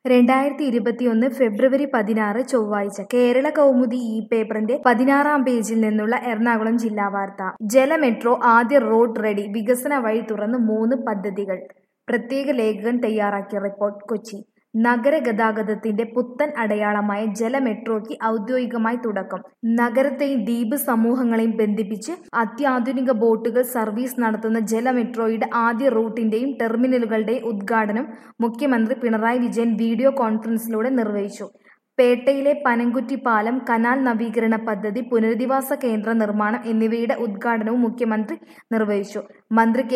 രണ്ടായിരത്തി ഇരുപത്തിയൊന്ന് ഫെബ്രുവരി പതിനാറ് ചൊവ്വാഴ്ച കേരള കൗമുദി ഈ പേപ്പറിന്റെ പതിനാറാം പേജിൽ നിന്നുള്ള എറണാകുളം ജില്ലാ വാർത്ത ജല മെട്രോ ആദ്യ റോഡ് റെഡി വികസന വഴി തുറന്ന് മൂന്ന് പദ്ധതികൾ പ്രത്യേക ലേഖകൻ തയ്യാറാക്കിയ റിപ്പോർട്ട് കൊച്ചി നഗര ഗതാഗതത്തിന്റെ പുത്തൻ അടയാളമായ ജല മെട്രോയ്ക്ക് ഔദ്യോഗികമായി തുടക്കം നഗരത്തെയും ദ്വീപ് സമൂഹങ്ങളെയും ബന്ധിപ്പിച്ച് അത്യാധുനിക ബോട്ടുകൾ സർവീസ് നടത്തുന്ന ജല മെട്രോയുടെ ആദ്യ റൂട്ടിന്റെയും ടെർമിനലുകളുടെയും ഉദ്ഘാടനം മുഖ്യമന്ത്രി പിണറായി വിജയൻ വീഡിയോ കോൺഫറൻസിലൂടെ നിർവഹിച്ചു പേട്ടയിലെ പനംകുറ്റി പാലം കനാൽ നവീകരണ പദ്ധതി പുനരധിവാസ കേന്ദ്ര നിർമ്മാണം എന്നിവയുടെ ഉദ്ഘാടനവും മുഖ്യമന്ത്രി നിർവഹിച്ചു മന്ത്രി കെ